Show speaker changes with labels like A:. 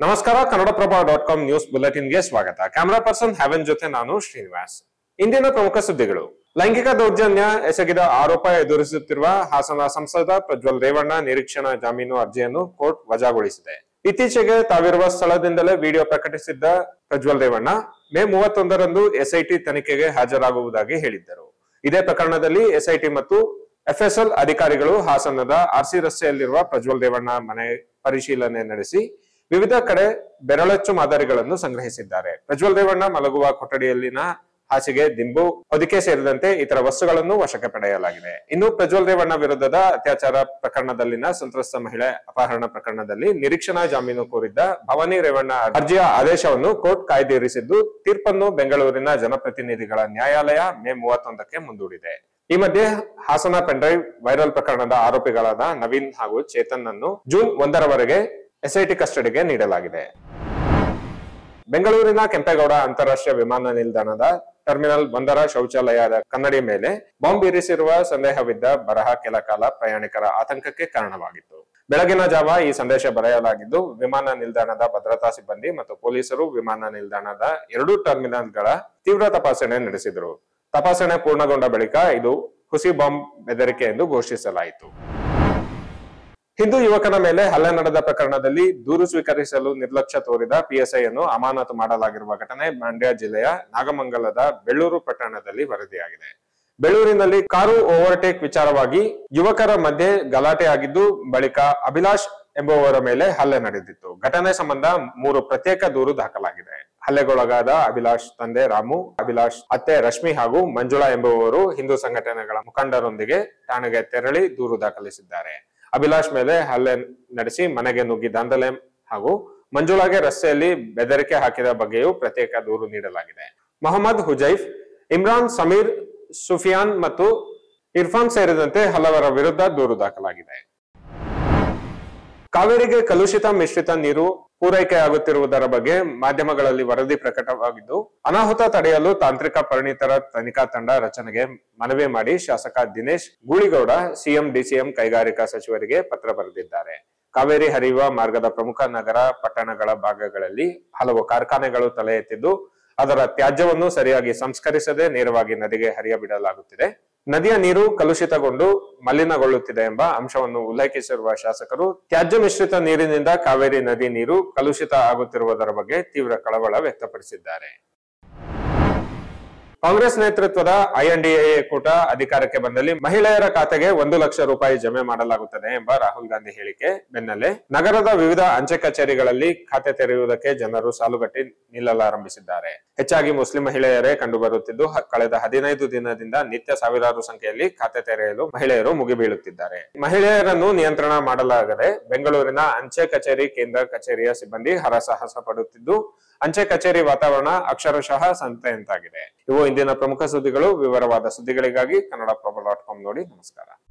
A: ನಮಸ್ಕಾರ Kannadaprabha dot com news ಬುಲೆಟಿನ್ಗೆ ಸ್ವಾಗತ ಕ್ಯಾಮರಾ ಪರ್ಸನ್ ಹ್ಯಾವನ್ ಜೊತೆ ನಾನು ಶ್ರೀನಿವಾಸ್ ಇಂದಿನ ಪ್ರಮುಖ ಸುದ್ದಿಗಳು ಲೈಂಗಿಕ ದೌರ್ಜನ್ಯ ಎಸಗಿದ ಆರೋಪ ಎದುರಿಸುತ್ತಿರುವ ಹಾಸನ ಸಂಸದ ಪ್ರಜ್ವಲ್ ರೇವಣ್ಣ ನಿರೀಕ್ಷಣಾ ಜಾಮೀನು ಅರ್ಜಿಯನ್ನು ಕೋರ್ಟ್ ವಜಾಗೊಳಿಸಿದೆ ಇತ್ತೀಚೆಗೆ ತಾವಿರುವ ಸ್ಥಳದಿಂದಲೇ ವಿಡಿಯೋ ಪ್ರಕಟಿಸಿದ್ದ ಪ್ರಜ್ವಲ್ ರೇವಣ್ಣ ಮೇ ಮೂವತ್ತೊಂದರಂದು ಎಸ್ಐಟಿ ತನಿಖೆಗೆ ಹಾಜರಾಗುವುದಾಗಿ ಹೇಳಿದ್ದರು ಇದೇ ಪ್ರಕರಣದಲ್ಲಿ ಎಸ್ಐಟಿ ಮತ್ತು ಎಫ್ಎಸ್ಎಲ್ ಅಧಿಕಾರಿಗಳು ಹಾಸನದ ಆರ್ಸಿ ರಸ್ತೆಯಲ್ಲಿರುವ ಪ್ರಜ್ವಲ್ ರೇವಣ್ಣ ಮನೆ ಪರಿಶೀಲನೆ ನಡೆಸಿ ವಿವಿಧ ಕಡೆ ಬೆರಳಚ್ಚು ಮಾದರಿಗಳನ್ನು ಸಂಗ್ರಹಿಸಿದ್ದಾರೆ ಪ್ರಜ್ವಲ್ ರೇವಣ್ಣ ಮಲಗುವ ಕೊಠಡಿಯಲ್ಲಿನ ಹಾಸಿಗೆ ದಿಂಬು ಹೊದಿಕೆ ಸೇರಿದಂತೆ ಇತರ ವಸ್ತುಗಳನ್ನು ವಶಕ್ಕೆ ಪಡೆಯಲಾಗಿದೆ ಇನ್ನು ಪ್ರಜ್ವಲ್ ರೇವಣ್ಣ ವಿರುದ್ಧದ ಅತ್ಯಾಚಾರ ಪ್ರಕರಣದಲ್ಲಿನ ಸಂತ್ರಸ್ತ ಮಹಿಳೆ ಅಪಹರಣ ಪ್ರಕರಣದಲ್ಲಿ ನಿರೀಕ್ಷಣಾ ಜಾಮೀನು ಕೋರಿದ್ದ ಭವಾನಿ ರೇವಣ್ಣ ಅರ್ಜಿಯ ಆದೇಶವನ್ನು ಕೋರ್ಟ್ ಕಾಯ್ದಿರಿಸಿದ್ದು ತೀರ್ಪನ್ನು ಬೆಂಗಳೂರಿನ ಜನಪ್ರತಿನಿಧಿಗಳ ನ್ಯಾಯಾಲಯ ಮೇ ಮೂವತ್ತೊಂದಕ್ಕೆ ಮುಂದೂಡಿದೆ ಈ ಮಧ್ಯೆ ಹಾಸನ ಪೆನ್ಡ್ರೈವ್ ವೈರಲ್ ಪ್ರಕರಣದ ಆರೋಪಿಗಳಾದ ನವೀನ್ ಹಾಗೂ ಚೇತನ್ ಅನ್ನು ಜೂನ್ ಒಂದರವರೆಗೆ ಎಸ್ಐಟಿ ಕಸ್ಟಡಿಗೆ ನೀಡಲಾಗಿದೆ ಬೆಂಗಳೂರಿನ ಕೆಂಪೇಗೌಡ ಅಂತಾರಾಷ್ಟ್ರೀಯ ವಿಮಾನ ನಿಲ್ದಾಣದ ಟರ್ಮಿನಲ್ ಒಂದರ ಶೌಚಾಲಯದ ಕನ್ನಡಿ ಮೇಲೆ ಬಾಂಬ್ ಇರಿಸಿರುವ ಸಂದೇಹವಿದ್ದ ಬರಹ ಕೆಲ ಕಾಲ ಪ್ರಯಾಣಿಕರ ಆತಂಕಕ್ಕೆ ಕಾರಣವಾಗಿತ್ತು ಬೆಳಗಿನ ಜಾವ ಈ ಸಂದೇಶ ಬರೆಯಲಾಗಿದ್ದು ವಿಮಾನ ನಿಲ್ದಾಣದ ಭದ್ರತಾ ಸಿಬ್ಬಂದಿ ಮತ್ತು ಪೊಲೀಸರು ವಿಮಾನ ನಿಲ್ದಾಣದ ಎರಡೂ ಟರ್ಮಿನಲ್ಗಳ ತೀವ್ರ ತಪಾಸಣೆ ನಡೆಸಿದರು ತಪಾಸಣೆ ಪೂರ್ಣಗೊಂಡ ಬಳಿಕ ಇದು ಹುಸಿ ಬಾಂಬ್ ಬೆದರಿಕೆ ಎಂದು ಘೋಷಿಸಲಾಯಿತು ಹಿಂದೂ ಯುವಕನ ಮೇಲೆ ಹಲ್ಲೆ ನಡೆದ ಪ್ರಕರಣದಲ್ಲಿ ದೂರು ಸ್ವೀಕರಿಸಲು ನಿರ್ಲಕ್ಷ್ಯ ತೋರಿದ ಪಿಎಸ್ಐ ಅನ್ನು ಅಮಾನತು ಮಾಡಲಾಗಿರುವ ಘಟನೆ ಮಂಡ್ಯ ಜಿಲ್ಲೆಯ ನಾಗಮಂಗಲದ ಬೆಳ್ಳೂರು ಪಟ್ಟಣದಲ್ಲಿ ವರದಿಯಾಗಿದೆ ಬೆಳ್ಳೂರಿನಲ್ಲಿ ಕಾರು ಓವರ್ಟೇಕ್ ವಿಚಾರವಾಗಿ ಯುವಕರ ಮಧ್ಯೆ ಗಲಾಟೆ ಆಗಿದ್ದು ಬಳಿಕ ಅಭಿಲಾಷ್ ಎಂಬುವವರ ಮೇಲೆ ಹಲ್ಲೆ ನಡೆದಿತ್ತು ಘಟನೆ ಸಂಬಂಧ ಮೂರು ಪ್ರತ್ಯೇಕ ದೂರು ದಾಖಲಾಗಿದೆ ಹಲ್ಲೆಗೊಳಗಾದ ಅಭಿಲಾಷ್ ತಂದೆ ರಾಮು ಅಭಿಲಾಷ್ ಅತ್ತೆ ರಶ್ಮಿ ಹಾಗೂ ಮಂಜುಳಾ ಎಂಬುವವರು ಹಿಂದೂ ಸಂಘಟನೆಗಳ ಮುಖಂಡರೊಂದಿಗೆ ಠಾಣೆಗೆ ತೆರಳಿ ದೂರು ದಾಖಲಿಸಿದ್ದಾರೆ ಅಭಿಲಾಷ್ ಮೇಲೆ ಹಲ್ಲೆ ನಡೆಸಿ ಮನೆಗೆ ನುಗ್ಗಿ ದಾಂಧಲೆ ಹಾಗೂ ಮಂಜುಳಾಗೆ ರಸ್ತೆಯಲ್ಲಿ ಬೆದರಿಕೆ ಹಾಕಿದ ಬಗ್ಗೆಯೂ ಪ್ರತ್ಯೇಕ ದೂರು ನೀಡಲಾಗಿದೆ ಮೊಹಮ್ಮದ್ ಹುಜೈಫ್ ಇಮ್ರಾನ್ ಸಮೀರ್ ಸುಫಿಯಾನ್ ಮತ್ತು ಇರ್ಫಾನ್ ಸೇರಿದಂತೆ ಹಲವರ ವಿರುದ್ಧ ದೂರು ದಾಖಲಾಗಿದೆ ಕಾವೇರಿಗೆ ಕಲುಷಿತ ಮಿಶ್ರಿತ ನೀರು ಪೂರೈಕೆಯಾಗುತ್ತಿರುವುದರ ಬಗ್ಗೆ ಮಾಧ್ಯಮಗಳಲ್ಲಿ ವರದಿ ಪ್ರಕಟವಾಗಿದ್ದು ಅನಾಹುತ ತಡೆಯಲು ತಾಂತ್ರಿಕ ಪರಿಣಿತರ ತನಿಖಾ ತಂಡ ರಚನೆಗೆ ಮನವಿ ಮಾಡಿ ಶಾಸಕ ದಿನೇಶ್ ಗೂಳಿಗೌಡ ಸಿಎಂ ಡಿಸಿಎಂ ಕೈಗಾರಿಕಾ ಸಚಿವರಿಗೆ ಪತ್ರ ಬರೆದಿದ್ದಾರೆ ಕಾವೇರಿ ಹರಿಯುವ ಮಾರ್ಗದ ಪ್ರಮುಖ ನಗರ ಪಟ್ಟಣಗಳ ಭಾಗಗಳಲ್ಲಿ ಹಲವು ಕಾರ್ಖಾನೆಗಳು ತಲೆ ಎತ್ತಿದ್ದು ಅದರ ತ್ಯಾಜ್ಯವನ್ನು ಸರಿಯಾಗಿ ಸಂಸ್ಕರಿಸದೆ ನೇರವಾಗಿ ನದಿಗೆ ಹರಿಯ ಬಿಡಲಾಗುತ್ತಿದೆ ನದಿಯ ನೀರು ಕಲುಷಿತಗೊಂಡು ಮಲಿನಗೊಳ್ಳುತ್ತಿದೆ ಎಂಬ ಅಂಶವನ್ನು ಉಲ್ಲೇಖಿಸಿರುವ ಶಾಸಕರು ತ್ಯಾಜ್ಯ ಮಿಶ್ರಿತ ನೀರಿನಿಂದ ಕಾವೇರಿ ನದಿ ನೀರು ಕಲುಷಿತ ಆಗುತ್ತಿರುವುದರ ಬಗ್ಗೆ ತೀವ್ರ ಕಳವಳ ವ್ಯಕ್ತಪಡಿಸಿದ್ದಾರೆ ಕಾಂಗ್ರೆಸ್ ನೇತೃತ್ವದ ಐಎನ್ಡಿಎ ಕೂಟ ಅಧಿಕಾರಕ್ಕೆ ಬಂದಲ್ಲಿ ಮಹಿಳೆಯರ ಖಾತೆಗೆ ಒಂದು ಲಕ್ಷ ರೂಪಾಯಿ ಜಮೆ ಮಾಡಲಾಗುತ್ತದೆ ಎಂಬ ರಾಹುಲ್ ಗಾಂಧಿ ಹೇಳಿಕೆ ಬೆನ್ನಲ್ಲೇ ನಗರದ ವಿವಿಧ ಅಂಚೆ ಕಚೇರಿಗಳಲ್ಲಿ ಖಾತೆ ತೆರೆಯುವುದಕ್ಕೆ ಜನರು ಸಾಲುಗಟ್ಟಿ ನಿಲ್ಲಲಾರಂಭಿಸಿದ್ದಾರೆ ಹೆಚ್ಚಾಗಿ ಮುಸ್ಲಿಂ ಮಹಿಳೆಯರೇ ಕಂಡುಬರುತ್ತಿದ್ದು ಹ- ಕಳೆದ ಹದಿನೈದು ದಿನದಿಂದ ನಿತ್ಯ ಸಾವಿರಾರು ಸಂಖ್ಯೆಯಲ್ಲಿ ಖಾತೆ ತೆರೆಯಲು ಮಹಿಳೆಯರು ಮುಗಿಬೀಳುತ್ತಿದ್ದಾರೆ ಮಹಿಳೆಯರನ್ನು ನಿಯಂತ್ರಣ ಮಾಡಲಾಗದೆ ಬೆಂಗಳೂರಿನ ಅಂಚೆ ಕಚೇರಿ ಕೇಂದ್ರ ಕಚೇರಿಯ ಸಿಬ್ಬಂದಿ ಹರಸಾಹಸ ಪಡುತ್ತಿದ್ದು ಅಂಚೆ ಕಚೇರಿ ವಾತಾವರಣ ಅಕ್ಷರಶಃ ಸಂತೆಯಂತಾಗಿದೆ ಇವು ಇಂದಿನ ಪ್ರಮುಖ ಸುದ್ದಿಗಳು ವಿವರವಾದ ಸುದ್ದಿಗಳಿಗಾಗಿ ಕನ್ನಡ ಪ್ರಭ ಡಾಟ್ ಕಾಮ್ ನೋಡಿ ನಮಸ್ಕಾರ